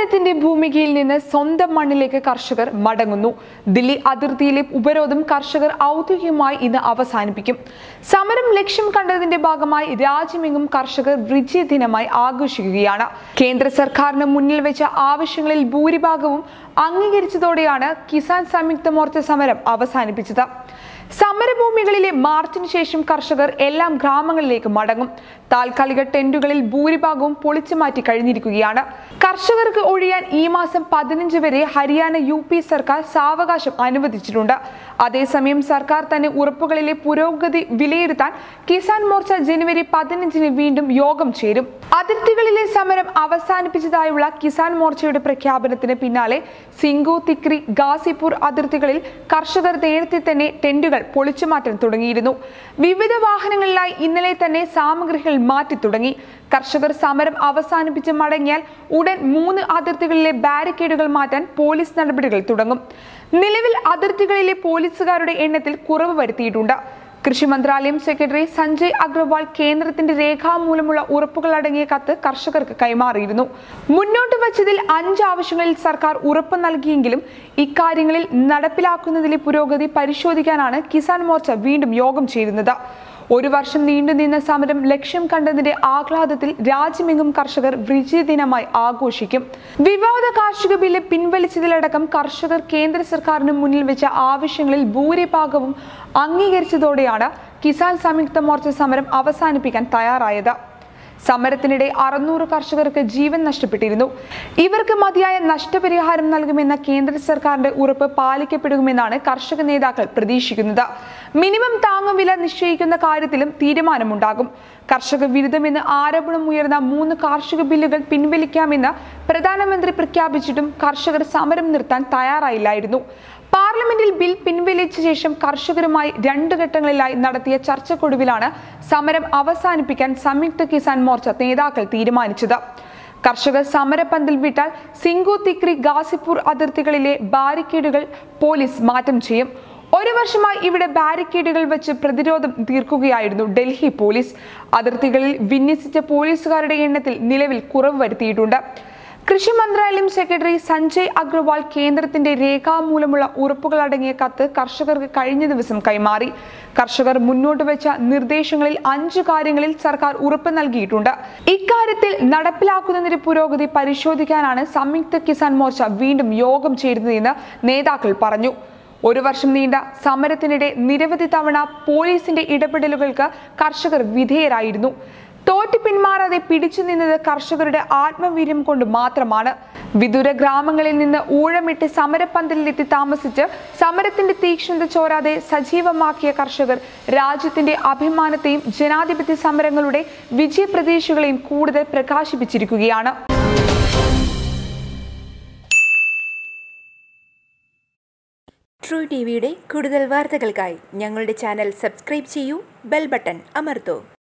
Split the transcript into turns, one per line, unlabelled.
സമരത്തിന്റെ ഭൂമികയിൽ നിന്ന് സ്വന്തം മണ്ണിലേക്ക് കർഷകർ മടങ്ങുന്നു ദില്ലി അതിർത്തിയിലെ ഉപരോധം കർഷകർ ഔദ്യോഗികമായി ഇന്ന് അവസാനിപ്പിക്കും സമരം ലക്ഷ്യം കണ്ടതിന്റെ ഭാഗമായി രാജ്യമെങ്ങും കർഷകർ വിജയദിനമായി ആഘോഷിക്കുകയാണ് കേന്ദ്ര സർക്കാരിന് മുന്നിൽ വെച്ച ആവശ്യങ്ങളിൽ ഭൂരിഭാഗവും അംഗീകരിച്ചതോടെയാണ് കിസാൻ സംയുക്ത മോർച്ച സമരം അവസാനിപ്പിച്ചത് സമരഭൂമികളിലെ മാർച്ചിന് ശേഷം കർഷകർ എല്ലാം ഗ്രാമങ്ങളിലേക്ക് മടങ്ങും താൽക്കാലിക ടെന്റുകളിൽ ഭൂരിഭാഗവും പൊളിച്ചു മാറ്റി കഴിഞ്ഞിരിക്കുകയാണ് കർഷകർക്ക് ഒഴിയാൻ ഈ മാസം പതിനഞ്ച് വരെ ഹരിയാന യു പി സർക്കാർ സാവകാശം അനുവദിച്ചിട്ടുണ്ട് അതേസമയം സർക്കാർ തന്നെ ഉറപ്പുകളിലെ പുരോഗതി വിലയിരുത്താൻ കിസാൻ മോർച്ച ജനുവരി പതിനഞ്ചിന് വീണ്ടും യോഗം ചേരും അതിർത്തികളിലെ സമരം അവസാനിപ്പിച്ചതായുള്ള കിസാൻ മോർച്ചയുടെ പ്രഖ്യാപനത്തിന് പിന്നാലെ സിംഗു തിക്രി ഗാസിപൂർ അതിർത്തികളിൽ കർഷകർ നേരത്തെ തന്നെ ടെന്റുകൾ പൊളിച്ചുമാറ്റാൻ തുടങ്ങിയിരുന്നു വിവിധ വാഹനങ്ങളിലായി ഇന്നലെ തന്നെ സാമഗ്രികൾ മാറ്റി തുടങ്ങി കർഷകർ സമരം അവസാനിപ്പിച്ച് മടങ്ങിയാൽ ഉടൻ മൂന്ന് അതിർത്തികളിലെ ബാരിക്കേഡുകൾ മാറ്റാൻ പോലീസ് നടപടികൾ തുടങ്ങും നിലവിൽ അതിർത്തികളിലെ പോലീസുകാരുടെ എണ്ണത്തിൽ കുറവ് വരുത്തിയിട്ടുണ്ട് കൃഷി മന്ത്രാലയം സെക്രട്ടറി സഞ്ജയ് അഗ്രവാൾ കേന്ദ്രത്തിന്റെ രേഖാമൂലമുള്ള ഉറപ്പുകൾ അടങ്ങിയ കത്ത് കർഷകർക്ക് കൈമാറിയിരുന്നു മുന്നോട്ട് വച്ചതിൽ അഞ്ച് ആവശ്യങ്ങളിൽ സർക്കാർ ഉറപ്പ് നൽകിയെങ്കിലും ഇക്കാര്യങ്ങളിൽ നടപ്പിലാക്കുന്നതിലെ പുരോഗതി പരിശോധിക്കാനാണ് കിസാൻ മോർച്ച വീണ്ടും യോഗം ചേരുന്നത് ഒരു വർഷം നീണ്ടുനിന്ന സമരം ലക്ഷ്യം കണ്ടതിന്റെ ആഹ്ലാദത്തിൽ രാജ്യമെങ്ങും കർഷകർ വിജയദിനമായി ആഘോഷിക്കും വിവാദ കാർഷിക ബില്ല് പിൻവലിച്ചതിലടക്കം കർഷകർ കേന്ദ്ര സർക്കാരിന് മുന്നിൽ വെച്ച ആവശ്യങ്ങളിൽ ഭൂരിഭാഗവും അംഗീകരിച്ചതോടെയാണ് കിസാൻ സംയുക്ത മോർച്ച സമരം അവസാനിപ്പിക്കാൻ തയ്യാറായത് സമരത്തിനിടെ അറുന്നൂറ് കർഷകർക്ക് ജീവൻ നഷ്ടപ്പെട്ടിരുന്നു ഇവർക്ക് മതിയായ നഷ്ടപരിഹാരം നൽകുമെന്ന കേന്ദ്ര സർക്കാരിന്റെ ഉറപ്പ് പാലിക്കപ്പെടുമെന്നാണ് കർഷക നേതാക്കൾ പ്രതീക്ഷിക്കുന്നത് മിനിമം താങ്ങുവില നിശ്ചയിക്കുന്ന കാര്യത്തിലും തീരുമാനമുണ്ടാകും കർഷക വിരുദ്ധമെന്ന് ആരോപണം ഉയർന്ന മൂന്ന് കാർഷിക ബില്ലുകൾ പിൻവലിക്കാമെന്ന് പ്രധാനമന്ത്രി പ്രഖ്യാപിച്ചിട്ടും കർഷകർ സമരം നിർത്താൻ തയ്യാറായില്ലായിരുന്നു പാർലമെന്റിൽ ബിൽ പിൻവലിച്ച ശേഷം കർഷകരുമായി രണ്ട് ഘട്ടങ്ങളിലായി നടത്തിയ ചർച്ചക്കൊടുവിലാണ് സമരം അവസാനിപ്പിക്കാൻ സംയുക്ത കിസാൻ മോർച്ച നേതാക്കൾ തീരുമാനിച്ചത് കർഷകർ സമരപന്തൽ വിട്ടാൽ സിംഗു തിക്രി ഗാസിപൂർ അതിർത്തികളിലെ ബാരിക്കേഡുകൾ പോലീസ് മാറ്റം ചെയ്യും ഒരു വർഷമായി ഇവിടെ ബാരിക്കേഡുകൾ വെച്ച് പ്രതിരോധം തീർക്കുകയായിരുന്നു ഡൽഹി പോലീസ് അതിർത്തികളിൽ വിന്യസിച്ച പോലീസുകാരുടെ എണ്ണത്തിൽ നിലവിൽ കുറവ് വരുത്തിയിട്ടുണ്ട് കൃഷി മന്ത്രാലയം സെക്രട്ടറി സഞ്ജയ് അഗ്രവാൾ കേന്ദ്രത്തിന്റെ രേഖാമൂലമുള്ള ഉറപ്പുകൾ അടങ്ങിയ കത്ത് കർഷകർക്ക് കഴിഞ്ഞ ദിവസം കൈമാറി കർഷകർ മുന്നോട്ട് വെച്ച നിർദ്ദേശങ്ങളിൽ അഞ്ച് കാര്യങ്ങളിൽ സർക്കാർ ഉറപ്പ് നൽകിയിട്ടുണ്ട് ഇക്കാര്യത്തിൽ നടപ്പിലാക്കുന്നതിന്റെ പുരോഗതി പരിശോധിക്കാനാണ് സംയുക്ത കിസാൻ മോർച്ച വീണ്ടും യോഗം ചേരുന്നതെന്ന് നേതാക്കൾ പറഞ്ഞു ഒരു വർഷം നീണ്ട സമരത്തിനിടെ നിരവധി തവണ പോലീസിന്റെ ഇടപെടലുകൾക്ക് കർഷകർ വിധേയരായിരുന്നു തോറ്റ് പിന്മാറാതെ പിടിച്ചു നിന്നത് കർഷകരുടെ ആത്മവീര്യം കൊണ്ട് മാത്രമാണ് വിദൂര ഗ്രാമങ്ങളിൽ നിന്ന് ഊഴമിട്ട് സമരപ്പന്തലിലെത്തി താമസിച്ച് സമരത്തിന്റെ തീക്ഷ്ണത ചോരാതെ സജീവമാക്കിയ കർഷകർ രാജ്യത്തിന്റെ അഭിമാനത്തെയും ജനാധിപത്യ സമരങ്ങളുടെ വിജയപ്രതീക്ഷകളെയും കൂടുതൽ പ്രകാശിപ്പിച്ചിരിക്കുകയാണ്
ട്രൂ ടി വിയുടെ കൂടുതൽ വാർത്തകൾക്കായി ഞങ്ങളുടെ ചാനൽ സബ്സ്ക്രൈബ് ചെയ്യൂ ബെൽ ബട്ടൺ അമർത്തൂ